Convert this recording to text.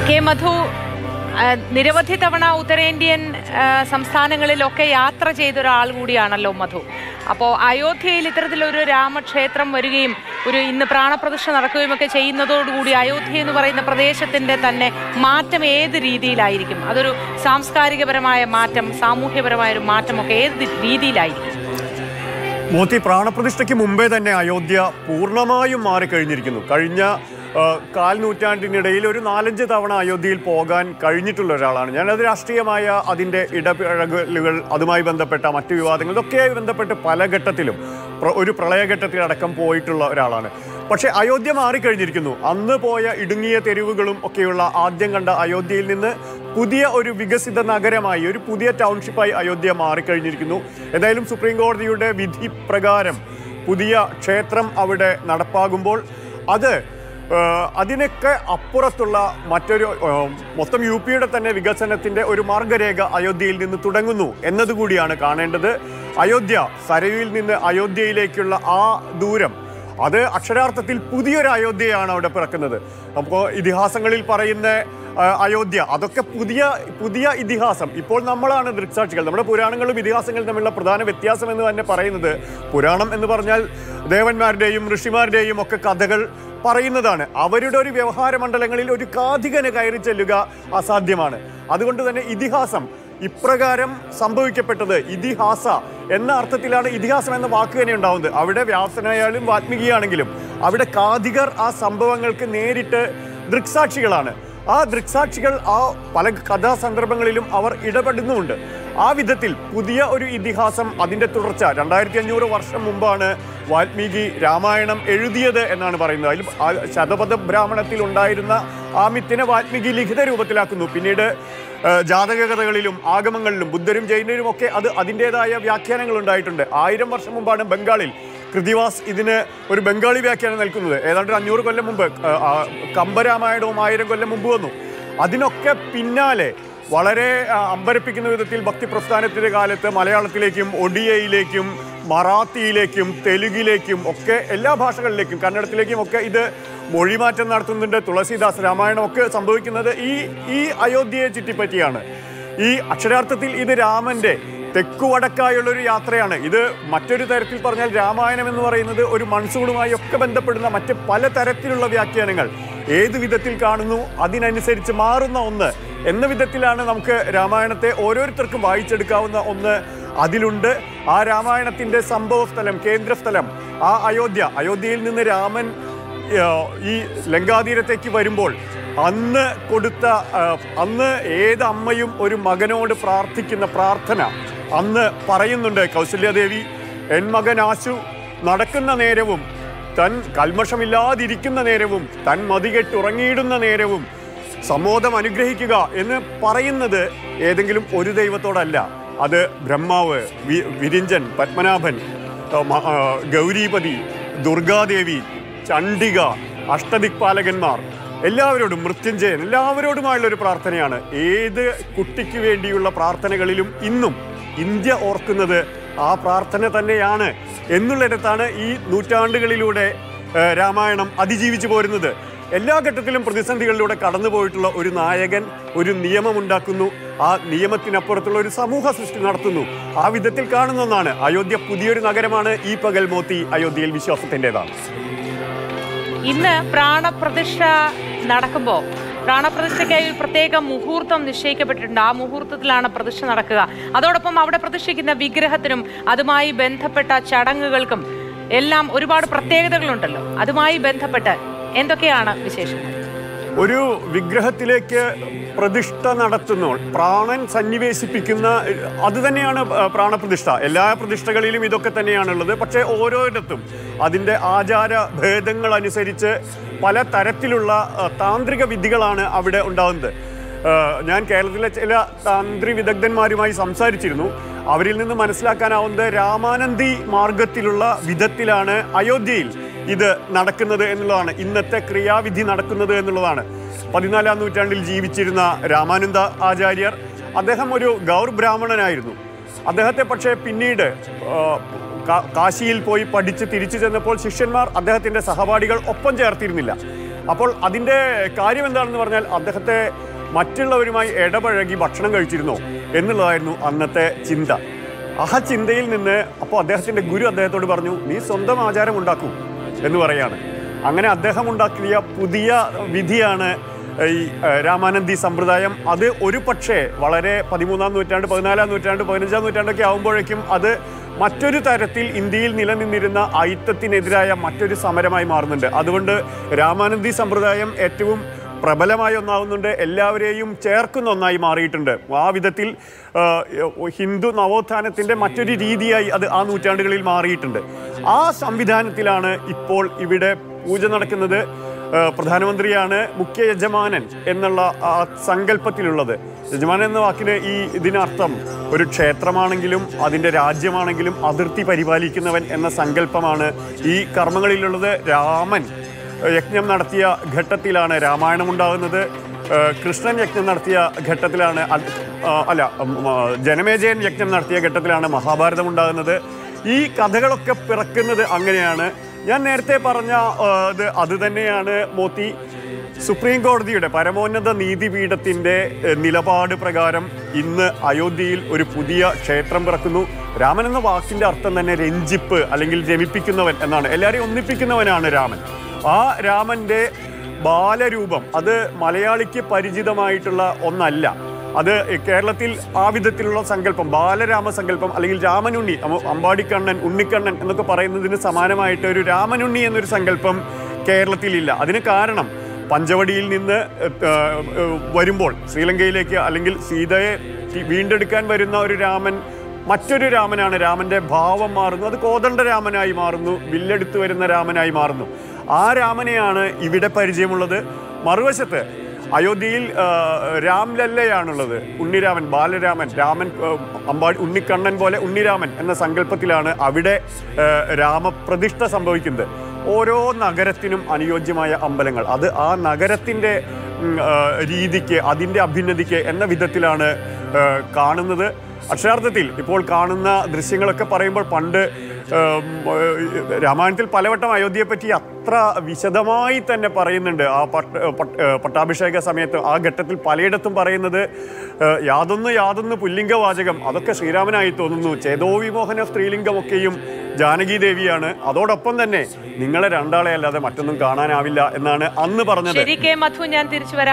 K മധു ആ, നിരവധി തവണ ഉത്തരേന്ത്യൻ ആ, സംസ്ഥാനങ്ങളിലൊക്കെ യാത്ര ചെയ്ത ഒരാൾ കൂടിയാണല്ലോ മധു അപ്പോൾ അയോധ്യയിൽ ഇത്തരത്തിലൊരു രാമക്ഷേത്രം വരികയും ഒരു ഇന്ന് പ്രാണപ്രതിഷ്ഠ നടക്കുകയും ഒക്കെ ചെയ്യുന്നതോടുകൂടി അയോധ്യ എന്ന് പറയുന്ന പ്രദേശത്തിൻ്റെ തന്നെ മാറ്റം ഏത് രീതിയിലായിരിക്കും അതൊരു സാംസ്കാരികപരമായ മാറ്റം സാമൂഹ്യപരമായ ഒരു മാറ്റമൊക്കെ ഏത് രീതിയിലായിരിക്കും മോത്തി പ്രാണപ്രതിഷ്ഠയ്ക്ക് മുമ്പേ തന്നെ അയോധ്യ പൂർണ്ണമായും മാറിക്കഴിഞ്ഞിരിക്കുന്നു കഴിഞ്ഞ ആ, കാൽ നൂറ്റാണ്ടിനിടയിൽ ഒരു നാലഞ്ച് തവണ അയോധ്യയിൽ പോകാൻ കഴിഞ്ഞിട്ടുള്ള ഒരാളാണ് ഞാനത് രാഷ്ട്രീയമായ അതിൻ്റെ ഇടപെടലുകൾ അതുമായി ബന്ധപ്പെട്ട മറ്റു വിവാദങ്ങൾ ഇതൊക്കെയായി ബന്ധപ്പെട്ട് പല ഘട്ടത്തിലും പ്ര- ഒരു പ്രളയഘട്ടത്തിലടക്കം പോയിട്ടുള്ള ഒരാളാണ് പക്ഷേ അയോധ്യ മാറിക്കഴിഞ്ഞിരിക്കുന്നു അന്ന് പോയ ഇടുങ്ങിയ തെരുവുകളും ഒക്കെയുള്ള ആദ്യം കണ്ട അയോധ്യയിൽ നിന്ന് പുതിയ ഒരു വികസിത നഗരമായി ഒരു പുതിയ ടൗൺഷിപ്പായി അയോധ്യ മാറിക്കഴിഞ്ഞിരിക്കുന്നു എന്തായാലും സുപ്രീം കോടതിയുടെ വിധി പ്രകാരം പുതിയ ക്ഷേത്രം അവിടെ നടപ്പാകുമ്പോൾ അത് ഏഹ്, അതിനൊക്കെ അപ്പുറത്തുള്ള മറ്റൊരു ഏഹ്, മൊത്തം യു പിയുടെ തന്നെ വികസനത്തിന്റെ ഒരു മാർഗരേഖ അയോധ്യയിൽ നിന്ന് തുടങ്ങുന്നു എന്നതുകൂടിയാണ് കാണേണ്ടത് അയോധ്യ സരയുവിൽ നിന്ന് അയോധ്യയിലേക്കുള്ള ആ ദൂരം അത് അക്ഷരാർത്ഥത്തിൽ പുതിയൊരു അയോധ്യയാണ് അവിടെ പിറക്കുന്നത് അപ്പോൾ ഇതിഹാസങ്ങളിൽ പറയുന്ന ആ, അയോധ്യ അതൊക്കെ പുതിയ പുതിയ ഇതിഹാസം ഇപ്പോൾ നമ്മളാണ് ദൃക്സാക്ഷികൾ നമ്മുടെ പുരാണങ്ങളും ഇതിഹാസങ്ങളും തമ്മിലുള്ള പ്രധാന വ്യത്യാസം എന്ന് തന്നെ പറയുന്നത് പുരാണം എന്ന് പറഞ്ഞാൽ ദേവന്മാരുടെയും ഋഷിമാരുടെയും ഒക്കെ കഥകൾ പറയുന്നതാണ് അവരുടെ ഒരു വ്യവഹാര മണ്ഡലങ്ങളിൽ ഒരു കാഥികന് കയറി ചെല്ലുക അസാധ്യമാണ് അതുകൊണ്ട് തന്നെ ഇതിഹാസം ഇപ്രകാരം സംഭവിക്കപ്പെട്ടത് ഇതിഹാസ എന്ന അർത്ഥത്തിലാണ് ഇതിഹാസം എന്ന വാക്ക് തന്നെ ഉണ്ടാവുന്നത് അവിടെ വ്യാസനായാലും വാത്മീകിയാണെങ്കിലും അവിടെ കാഥികർ ആ സംഭവങ്ങൾക്ക് നേരിട്ട് ദൃക്സാക്ഷികളാണ് ആ ദൃക്സാക്ഷികൾ ആ പല കഥാസന്ദർഭങ്ങളിലും അവർ ഇടപെടുന്നുമുണ്ട് ആ വിധത്തിൽ പുതിയ ഒരു ഇതിഹാസം അതിൻ്റെ തുടർച്ച രണ്ടായിരത്തി അഞ്ഞൂറ് വർഷം മുമ്പാണ് വാൽമീകി രാമായണം എഴുതിയത് എന്നാണ് പറയുന്നത് അതിൽ ആ ശതപഥ ബ്രാഹ്മണത്തിൽ ഉണ്ടായിരുന്ന ആ മിത്തിനെ വാൽമീകി ലിഖിത രൂപത്തിലാക്കുന്നു പിന്നീട് ആ, ജാതക കഥകളിലും ആഗമങ്ങളിലും ബുദ്ധരും ജൈനരും ഒക്കെ അത് അതിൻ്റെതായ വ്യാഖ്യാനങ്ങൾ ഉണ്ടായിട്ടുണ്ട് ആയിരം വർഷം മുമ്പാണ് ബംഗാളിൽ കൃതിവാസ് ഇതിന് ഒരു ബംഗാളി വ്യാഖ്യാനം നൽകുന്നത് ഏതാണ്ട് ഒരു അഞ്ഞൂറ് കൊല്ലം മുമ്പ് ആ, ആ, കമ്പരാമായണവും ആയിരം കൊല്ലം മുമ്പ് വന്നു അതിനൊക്കെ പിന്നാലെ വളരെ ആ, അമ്പരപ്പിക്കുന്ന വിധത്തിൽ ഭക്തി പ്രസ്ഥാനത്തിന്റെ കാലത്ത് മലയാളത്തിലേക്കും ഒഡിയയിലേക്കും മറാത്തിയിലേക്കും തെലുങ്കിലേക്കും ഒക്കെ എല്ലാ ഭാഷകളിലേക്കും കന്നഡത്തിലേക്കും ഒക്കെ ഇത് മൊഴിമാറ്റം നടത്തുന്നുണ്ട് തുളസീദാസ് രാമായണം ഒക്കെ സംഭവിക്കുന്നത് ഈ ഈ അയോധ്യയെ ചുറ്റിപ്പറ്റിയാണ് ഈ അക്ഷരാർത്ഥത്തിൽ ഇത് രാമന്റെ തെക്കു വടക്കായുള്ള ഒരു യാത്രയാണ് ഇത് മറ്റൊരു തരത്തിൽ പറഞ്ഞാൽ രാമായണം എന്ന് പറയുന്നത് ഒരു മൺസൂണുമായി ഒക്കെ ബന്ധപ്പെടുന്ന മറ്റ് പല തരത്തിലുള്ള വ്യാഖ്യാനങ്ങൾ ഏത് വിധത്തിൽ കാണുന്നു അതിനനുസരിച്ച് മാറുന്ന ഒന്ന് എന്ന വിധത്തിലാണ് നമുക്ക് രാമായണത്തെ ഓരോരുത്തർക്കും വായിച്ചെടുക്കാവുന്ന ഒന്ന് അതിലുണ്ട് ആ രാമായണത്തിന്റെ സംഭവസ്ഥലം കേന്ദ്രസ്ഥലം ആ അയോധ്യ അയോധ്യയിൽ നിന്ന് രാമൻ ഏഹ്, ഈ ലങ്കാതീരത്തേക്ക് വരുമ്പോൾ അന്ന് കൊടുത്ത ഏഹ്, അന്ന് ഏത് അമ്മയും ഒരു മകനോട് പ്രാർത്ഥിക്കുന്ന പ്രാർത്ഥന അന്ന് പറയുന്നുണ്ട് കൗസല്യാദേവി എൻ മകൻ ആശു നടക്കുന്ന നേരവും തൻ കൽമഷമില്ലാതിരിക്കുന്ന നേരവും തൻ മതികെട്ടുറങ്ങിയിടുന്ന നേരവും സമോദം അനുഗ്രഹിക്കുക എന്ന് പറയുന്നത് ഏതെങ്കിലും ഒരു ദൈവത്തോടല്ല അത് ബ്രഹ്മാവ് വി- വിരിഞ്ചൻ പത്മനാഭൻ ആ, മ- ആ, ഗൗരീപതി ദുർഗാദേവി ചണ്ഡിക അഷ്ടദിക്പാലകന്മാർ എല്ലാവരോടും മൃത്യുഞ്ജയൻ എല്ലാവരോടുമായുള്ള ഒരു പ്രാർത്ഥനയാണ് ഏത് കുട്ടിക്ക് വേണ്ടിയുള്ള പ്രാർത്ഥനകളിലും ഇന്നും ഇന്ത്യ ഓർക്കുന്നത് ആ പ്രാർത്ഥന തന്നെയാണ് എന്നുള്ളിടത്താണ് ഈ നൂറ്റാണ്ടുകളിലൂടെ ഏഹ്, രാമായണം അതിജീവിച്ചു പോരുന്നത് എല്ലാ ഘട്ടത്തിലും പ്രതിസന്ധികളിലൂടെ കടന്നുപോയിട്ടുള്ള ഒരു നായകൻ ഒരു നിയമമുണ്ടാക്കുന്നു ആ നിയമത്തിനപ്പുറത്തുള്ള ഒരു സമൂഹ സൃഷ്ടി നടത്തുന്നു ആ വിധത്തിൽ കാണുന്ന ഒന്നാണ് അയോധ്യ പുതിയൊരു നഗരമാണ് ഈ പകൽ മോത്തി അയോധ്യയിൽ വിശ്വാസത്തിൻ്റെതാണ് ഇന്ന് പ്രാണപ്രതിഷ്ഠ നടക്കുമ്പോൾ പ്രാണപ്രതിഷ്ഠയ്ക്കായി ഒരു പ്രത്യേക മുഹൂർത്തം നിശ്ചയിക്കപ്പെട്ടിട്ടുണ്ട് ആ മുഹൂർത്തത്തിലാണ് പ്രതിഷ്ഠ നടക്കുക അതോടൊപ്പം അവിടെ പ്രതിഷ്ഠിക്കുന്ന വിഗ്രഹത്തിനും അതുമായി ബന്ധപ്പെട്ട ചടങ്ങുകൾക്കും എല്ലാം ഒരുപാട് പ്രത്യേകതകളുണ്ടല്ലോ അതുമായി ബന്ധപ്പെട്ട് എന്തൊക്കെയാണ് വിശേഷങ്ങൾ ഒരു വിഗ്രഹത്തിലേക്ക് പ്രതിഷ്ഠ നടത്തുന്നു പ്രാണൻ സന്നിവേശിപ്പിക്കുന്ന അത് തന്നെയാണ് ഏഹ്, പ്രാണപ്രതിഷ്ഠ എല്ലാ പ്രതിഷ്ഠകളിലും ഇതൊക്കെ തന്നെയാണുള്ളത് പക്ഷേ ഓരോരിടത്തും അതിൻ്റെ ആചാര ഭേദങ്ങൾ അനുസരിച്ച് പല തരത്തിലുള്ള ഏഹ്, താന്ത്രിക വിധികളാണ് അവിടെ ഉണ്ടാകുന്നത് ഏഹ്, ഞാൻ കേരളത്തിലെ ചില താന്ത്രി വിദഗ്ധന്മാരുമായി സംസാരിച്ചിരുന്നു അവരിൽ നിന്ന് മനസ്സിലാക്കാനാവുന്നത് രാമാനന്ദി മാർഗത്തിലുള്ള വിധത്തിലാണ് അയോധ്യയിൽ ഇത് നടക്കുന്നത് എന്നുള്ളതാണ് ഇന്നത്തെ ക്രിയാവിധി നടക്കുന്നത് എന്നുള്ളതാണ് പതിനാലാം നൂറ്റാണ്ടിൽ ജീവിച്ചിരുന്ന രാമാനന്ദ ആചാര്യർ അദ്ദേഹം ഒരു ഗൗർ ബ്രാഹ്മണനായിരുന്നു അദ്ദേഹത്തെ പക്ഷേ പിന്നീട് ആ, കാ- കാശിയിൽ പോയി പഠിച്ച് തിരിച്ചു ചെന്നപ്പോൾ ശിഷ്യന്മാർ അദ്ദേഹത്തിൻ്റെ സഹപാഠികൾ ഒപ്പം ചേർത്തിരുന്നില്ല അപ്പോൾ അതിൻ്റെ കാര്യം എന്താണെന്ന് പറഞ്ഞാൽ അദ്ദേഹത്തെ മറ്റുള്ളവരുമായി ഇടപഴകി ഭക്ഷണം കഴിച്ചിരുന്നോ എന്നുള്ളതായിരുന്നു അന്നത്തെ ചിന്ത ആ ചിന്തയിൽ നിന്ന് അപ്പോൾ അദ്ദേഹത്തിൻ്റെ ഗുരു അദ്ദേഹത്തോട് പറഞ്ഞു നീ സ്വന്തം ആചാരം ഉണ്ടാക്കൂ എന്ന് പറയാണ് അങ്ങനെ അദ്ദേഹം ഉണ്ടാക്കിയ പുതിയ വിധിയാണ് ഈ ഏഹ്, രാമാനന്ദി സമ്പ്രദായം അത് ഒരു പക്ഷേ വളരെ പതിമൂന്നാം നൂറ്റാണ്ട് പതിനാലാം നൂറ്റാണ്ട് പതിനഞ്ചാം നൂറ്റാണ്ടൊക്കെ ആകുമ്പോഴേക്കും അത് മറ്റൊരു തരത്തിൽ ഇന്ത്യയിൽ നിലനിന്നിരുന്ന ഐത്തത്തിനെതിരായ മറ്റൊരു സമരമായി മാറുന്നുണ്ട് അതുകൊണ്ട് രാമാനന്ദി സമ്പ്രദായം ഏറ്റവും പ്രബലമായ ഒന്നാവുന്നുണ്ട് എല്ലാവരെയും ചേർക്കുന്ന ഒന്നായി മാറിയിട്ടുണ്ട് ആ വിധത്തിൽ ആ, ഹിന്ദു നവോത്ഥാനത്തിൻ്റെ മറ്റൊരു രീതിയായി അത് ആ നൂറ്റാണ്ടുകളിൽ മാറിയിട്ടുണ്ട് ആ സംവിധാനത്തിലാണ് ഇപ്പോൾ ഇവിടെ പൂജ നടക്കുന്നത് ആ, പ്രധാനമന്ത്രിയാണ് മുഖ്യ യജമാനൻ എന്നുള്ള ആ സങ്കല്പത്തിലുള്ളത് യജമാനൻ എന്ന വാക്കിന് ഈ ഇതിനർത്ഥം ഒരു ക്ഷേത്രമാണെങ്കിലും അതിൻ്റെ രാജ്യമാണെങ്കിലും അതിർത്തി പരിപാലിക്കുന്നവൻ എന്ന സങ്കല്പമാണ് ഈ കർമ്മങ്ങളിലുള്ളത് രാമൻ യജ്ഞം നടത്തിയ ഘട്ടത്തിലാണ് രാമായണം ഉണ്ടാകുന്നത് ഏഹ് കൃഷ്ണൻ യജ്ഞം നടത്തിയ ഘട്ടത്തിലാണ് അത്- ആ, അല്ല ഉം, ആ, ജനമേജയൻ യജ്ഞം നടത്തിയ ഘട്ടത്തിലാണ് മഹാഭാരതം ഉണ്ടാകുന്നത് ഈ കഥകളൊക്കെ പിറക്കുന്നത് അങ്ങനെയാണ് ഞാൻ നേരത്തെ പറഞ്ഞ ആ, ഇത് അത് തന്നെയാണ് മോത്തി സുപ്രീം കോടതിയുടെ പരമോന്നത നീതിപീഠത്തിന്റെ ഏഹ്, നിലപാട് പ്രകാരം ഇന്ന് അയോധ്യയിൽ ഒരു പുതിയ ക്ഷേത്രം പിറക്കുന്നു രാമൻ എന്ന വാക്കിന്റെ അർത്ഥം തന്നെ രഞ്ജിപ്പ് അല്ലെങ്കിൽ രമിപ്പിക്കുന്നവൻ എന്നാണ് എല്ലാവരെയും ഒന്നിപ്പിക്കുന്നവനാണ് രാമൻ ആ രാമന്റെ ബാലരൂപം അത് മലയാളിക്ക് പരിചിതമായിട്ടുള്ള ഒന്നല്ല അത് കേരളത്തിൽ ആ വിധത്തിലുള്ള സങ്കല്പം ബാലരാമ സങ്കല്പം അല്ലെങ്കിൽ രാമനുണ്ണി അമ്മ അമ്പാടിക്കണ്ണൻ ഉണ്ണിക്കണ്ണൻ എന്നൊക്കെ പറയുന്നതിന് സമാനമായിട്ട് ഒരു രാമനുണ്ണി എന്നൊരു സങ്കല്പം കേരളത്തിലില്ല അതിന് കാരണം പഞ്ചവടിയിൽ നിന്ന് ഏഹ്, ഏഹ്, വരുമ്പോൾ ശ്രീലങ്കയിലേക്ക് അല്ലെങ്കിൽ സീതയെ തി- വീണ്ടെടുക്കാൻ വരുന്ന ഒരു രാമൻ മറ്റൊരു രാമനാണ് രാമന്റെ ഭാവം മാറുന്നു അത് കോദണ്ഡ രാമനായി മാറുന്നു വില്ലെടുത്തു വരുന്ന രാമനായി മാറുന്നു ആ രാമനെയാണ് ഇവിടെ പരിചയമുള്ളത് മറുവശത്ത് അയോധ്യയിൽ ആ, രാംലല്ലയാണുള്ളത് ഉണ്ണിരാമൻ ബാലരാമൻ രാമൻ ആ, അമ്പാടി ഉണ്ണിക്കണ്ണൻ പോലെ ഉണ്ണിരാമൻ എന്ന സങ്കല്പത്തിലാണ് അവിടെ ആ, രാമപ്രതിഷ്ഠ സംഭവിക്കുന്നത് ഓരോ നഗരത്തിനും അനുയോജ്യമായ അമ്പലങ്ങൾ അത് ആ നഗരത്തിൻ്റെ ഉം, ആ, രീതിക്ക് അതിൻ്റെ അഭ്യുന്നതിക്ക് എന്ന വിധത്തിലാണ് ആ, കാണുന്നത് അക്ഷരാർത്ഥത്തിൽ ഇപ്പോൾ കാണുന്ന ദൃശ്യങ്ങളൊക്കെ പറയുമ്പോൾ പണ്ട് ഉം, ഏഹ്, രാമായണത്തിൽ പലവട്ടം അയോധ്യയെ പറ്റി അത്ര വിശദമായി തന്നെ പറയുന്നുണ്ട് ആ പട്ട പട്ട- ഏഹ്, പട്ടാഭിഷേക സമയത്ത് ആ ഘട്ടത്തിൽ പലയിടത്തും പറയുന്നത് ഏഹ്, യാതൊന്ന് യാതൊന്ന് പുല്ലിംഗവാചകം അതൊക്കെ ശ്രീരാമനായി തോന്നുന്നു ചേതോ വിമോഹന സ്ത്രീലിംഗമൊക്കെയും ജാനകി ദേവിയാണ് അതോടൊപ്പം തന്നെ നിങ്ങളെ രണ്ടാളെ അല്ലാതെ മറ്റൊന്നും കാണാനാവില്ല എന്നാണ് അന്ന് പറഞ്ഞത് ശരി കെ മധു ഞാൻ തിരിച്ചു വരാം